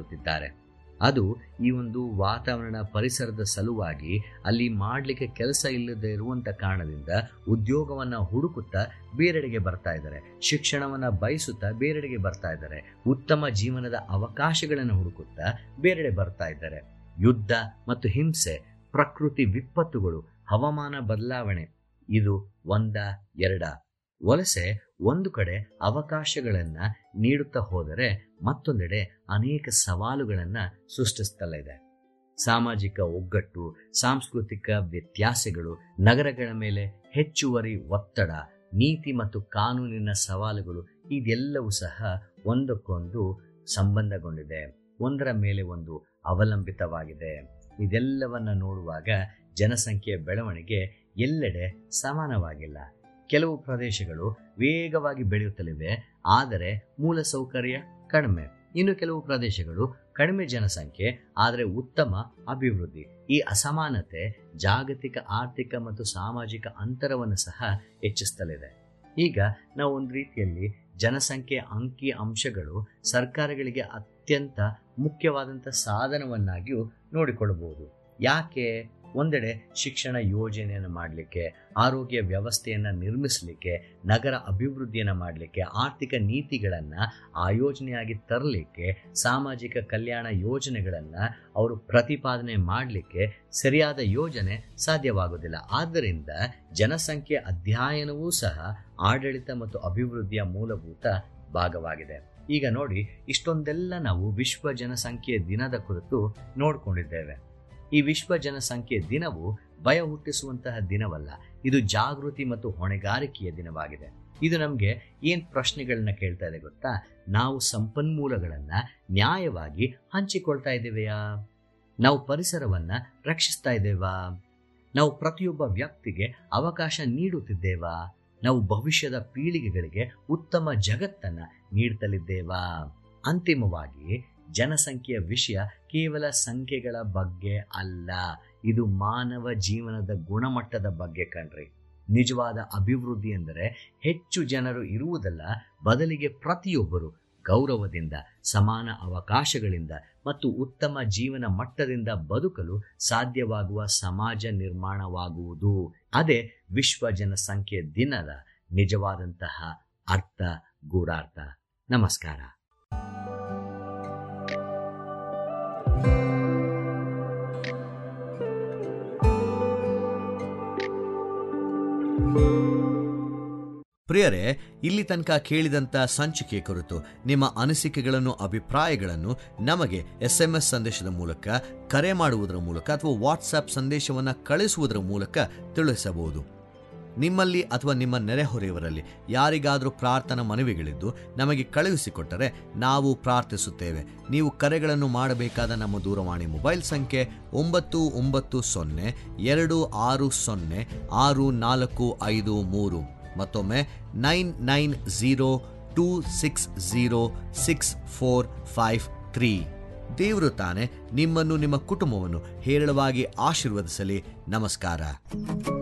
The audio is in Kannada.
ಮಾಡುತ್ತಿದ್ದಾರೆ ಅದು ಈ ಒಂದು ವಾತಾವರಣ ಪರಿಸರದ ಸಲುವಾಗಿ ಅಲ್ಲಿ ಮಾಡಲಿಕ್ಕೆ ಕೆಲಸ ಇಲ್ಲದೆ ಇರುವಂತ ಕಾರಣದಿಂದ ಉದ್ಯೋಗವನ್ನ ಹುಡುಕುತ್ತಾ ಬೇರೆಡೆಗೆ ಬರ್ತಾ ಇದ್ದಾರೆ ಶಿಕ್ಷಣವನ್ನ ಬಯಸುತ್ತಾ ಬೇರೆಡೆಗೆ ಬರ್ತಾ ಇದ್ದಾರೆ ಉತ್ತಮ ಜೀವನದ ಅವಕಾಶಗಳನ್ನು ಹುಡುಕುತ್ತಾ ಬೇರೆಡೆ ಬರ್ತಾ ಇದ್ದಾರೆ ಯುದ್ಧ ಮತ್ತು ಹಿಂಸೆ ಪ್ರಕೃತಿ ವಿಪತ್ತುಗಳು ಹವಾಮಾನ ಬದಲಾವಣೆ ಇದು ಒಂದ ಎರಡ ವಲಸೆ ಒಂದು ಕಡೆ ಅವಕಾಶಗಳನ್ನ ನೀಡುತ್ತಾ ಹೋದರೆ ಮತ್ತೊಂದೆಡೆ ಅನೇಕ ಸವಾಲುಗಳನ್ನ ಸೃಷ್ಟಿಸ್ತಲಿದೆ ಸಾಮಾಜಿಕ ಒಗ್ಗಟ್ಟು ಸಾಂಸ್ಕೃತಿಕ ವ್ಯತ್ಯಾಸಗಳು ನಗರಗಳ ಮೇಲೆ ಹೆಚ್ಚುವರಿ ಒತ್ತಡ ನೀತಿ ಮತ್ತು ಕಾನೂನಿನ ಸವಾಲುಗಳು ಇದೆಲ್ಲವೂ ಸಹ ಒಂದಕ್ಕೊಂದು ಸಂಬಂಧಗೊಂಡಿದೆ ಒಂದರ ಮೇಲೆ ಒಂದು ಅವಲಂಬಿತವಾಗಿದೆ ಇದೆಲ್ಲವನ್ನ ನೋಡುವಾಗ ಜನಸಂಖ್ಯೆಯ ಬೆಳವಣಿಗೆ ಎಲ್ಲೆಡೆ ಸಮಾನವಾಗಿಲ್ಲ ಕೆಲವು ಪ್ರದೇಶಗಳು ವೇಗವಾಗಿ ಬೆಳೆಯುತ್ತಲಿವೆ ಆದರೆ ಮೂಲ ಸೌಕರ್ಯ ಕಡಿಮೆ ಇನ್ನು ಕೆಲವು ಪ್ರದೇಶಗಳು ಕಡಿಮೆ ಜನಸಂಖ್ಯೆ ಆದರೆ ಉತ್ತಮ ಅಭಿವೃದ್ಧಿ ಈ ಅಸಮಾನತೆ ಜಾಗತಿಕ ಆರ್ಥಿಕ ಮತ್ತು ಸಾಮಾಜಿಕ ಅಂತರವನ್ನು ಸಹ ಹೆಚ್ಚಿಸ್ತಲಿದೆ ಈಗ ನಾವು ಒಂದು ರೀತಿಯಲ್ಲಿ ಜನಸಂಖ್ಯೆ ಅಂಕಿ ಅಂಶಗಳು ಸರ್ಕಾರಗಳಿಗೆ ಅತ್ಯಂತ ಮುಖ್ಯವಾದಂಥ ಸಾಧನವನ್ನಾಗಿಯೂ ನೋಡಿಕೊಳ್ಳಬಹುದು ಯಾಕೆ ಒಂದೆಡೆ ಶಿಕ್ಷಣ ಯೋಜನೆಯನ್ನು ಮಾಡಲಿಕ್ಕೆ ಆರೋಗ್ಯ ವ್ಯವಸ್ಥೆಯನ್ನು ನಿರ್ಮಿಸಲಿಕ್ಕೆ ನಗರ ಅಭಿವೃದ್ಧಿಯನ್ನು ಮಾಡಲಿಕ್ಕೆ ಆರ್ಥಿಕ ನೀತಿಗಳನ್ನು ಆಯೋಜನೆಯಾಗಿ ತರಲಿಕ್ಕೆ ಸಾಮಾಜಿಕ ಕಲ್ಯಾಣ ಯೋಜನೆಗಳನ್ನು ಅವರು ಪ್ರತಿಪಾದನೆ ಮಾಡಲಿಕ್ಕೆ ಸರಿಯಾದ ಯೋಜನೆ ಸಾಧ್ಯವಾಗುವುದಿಲ್ಲ ಆದ್ದರಿಂದ ಜನಸಂಖ್ಯೆ ಅಧ್ಯಯನವೂ ಸಹ ಆಡಳಿತ ಮತ್ತು ಅಭಿವೃದ್ಧಿಯ ಮೂಲಭೂತ ಭಾಗವಾಗಿದೆ ಈಗ ನೋಡಿ ಇಷ್ಟೊಂದೆಲ್ಲ ನಾವು ವಿಶ್ವ ಜನಸಂಖ್ಯೆ ದಿನದ ಕುರಿತು ನೋಡಿಕೊಂಡಿದ್ದೇವೆ ಈ ವಿಶ್ವ ಜನಸಂಖ್ಯೆ ದಿನವು ಭಯ ಹುಟ್ಟಿಸುವಂತಹ ದಿನವಲ್ಲ ಇದು ಜಾಗೃತಿ ಮತ್ತು ಹೊಣೆಗಾರಿಕೆಯ ದಿನವಾಗಿದೆ ಇದು ನಮಗೆ ಏನ್ ಪ್ರಶ್ನೆಗಳನ್ನ ಕೇಳ್ತಾ ಇದೆ ಗೊತ್ತಾ ನಾವು ಸಂಪನ್ಮೂಲಗಳನ್ನ ನ್ಯಾಯವಾಗಿ ಹಂಚಿಕೊಳ್ತಾ ಇದ್ದೇವೆಯಾ ನಾವು ಪರಿಸರವನ್ನ ರಕ್ಷಿಸ್ತಾ ಇದ್ದೇವಾ ನಾವು ಪ್ರತಿಯೊಬ್ಬ ವ್ಯಕ್ತಿಗೆ ಅವಕಾಶ ನೀಡುತ್ತಿದ್ದೇವಾ ನಾವು ಭವಿಷ್ಯದ ಪೀಳಿಗೆಗಳಿಗೆ ಉತ್ತಮ ಜಗತ್ತನ್ನ ನೀಡ್ತಲಿದ್ದೇವಾ ಅಂತಿಮವಾಗಿ ಜನಸಂಖ್ಯೆಯ ವಿಷಯ ಕೇವಲ ಸಂಖ್ಯೆಗಳ ಬಗ್ಗೆ ಅಲ್ಲ ಇದು ಮಾನವ ಜೀವನದ ಗುಣಮಟ್ಟದ ಬಗ್ಗೆ ಕಣ್ರಿ ನಿಜವಾದ ಅಭಿವೃದ್ಧಿ ಎಂದರೆ ಹೆಚ್ಚು ಜನರು ಇರುವುದಲ್ಲ ಬದಲಿಗೆ ಪ್ರತಿಯೊಬ್ಬರು ಗೌರವದಿಂದ ಸಮಾನ ಅವಕಾಶಗಳಿಂದ ಮತ್ತು ಉತ್ತಮ ಜೀವನ ಮಟ್ಟದಿಂದ ಬದುಕಲು ಸಾಧ್ಯವಾಗುವ ಸಮಾಜ ನಿರ್ಮಾಣವಾಗುವುದು ಅದೇ ವಿಶ್ವ ಜನಸಂಖ್ಯೆ ದಿನದ ನಿಜವಾದಂತಹ ಅರ್ಥ ಗೂಢಾರ್ಥ ನಮಸ್ಕಾರ ಪ್ರಿಯರೇ ಇಲ್ಲಿ ತನಕ ಕೇಳಿದಂಥ ಸಂಚಿಕೆ ಕುರಿತು ನಿಮ್ಮ ಅನಿಸಿಕೆಗಳನ್ನು ಅಭಿಪ್ರಾಯಗಳನ್ನು ನಮಗೆ ಎಸ್ ಎಂ ಎಸ್ ಸಂದೇಶದ ಮೂಲಕ ಕರೆ ಮಾಡುವುದರ ಮೂಲಕ ಅಥವಾ ವಾಟ್ಸ್ಆಪ್ ಸಂದೇಶವನ್ನು ಕಳಿಸುವುದರ ಮೂಲಕ ತಿಳಿಸಬಹುದು ನಿಮ್ಮಲ್ಲಿ ಅಥವಾ ನಿಮ್ಮ ನೆರೆಹೊರೆಯವರಲ್ಲಿ ಯಾರಿಗಾದರೂ ಪ್ರಾರ್ಥನಾ ಮನವಿಗಳಿದ್ದು ನಮಗೆ ಕಳುಹಿಸಿಕೊಟ್ಟರೆ ನಾವು ಪ್ರಾರ್ಥಿಸುತ್ತೇವೆ ನೀವು ಕರೆಗಳನ್ನು ಮಾಡಬೇಕಾದ ನಮ್ಮ ದೂರವಾಣಿ ಮೊಬೈಲ್ ಸಂಖ್ಯೆ ಒಂಬತ್ತು ಒಂಬತ್ತು ಸೊನ್ನೆ ಎರಡು ಆರು ಸೊನ್ನೆ ಆರು ನಾಲ್ಕು ಐದು ಮೂರು ಮತ್ತೊಮ್ಮೆ nine nine zero two six zero six four five three ದೇವರು ತಾನೆ ನಿಮ್ಮನ್ನು ನಿಮ್ಮ ಕುಟುಂಬವನ್ನು ಹೇರಳವಾಗಿ ಆಶೀರ್ವದಿಸಲಿ ನಮಸ್ಕಾರ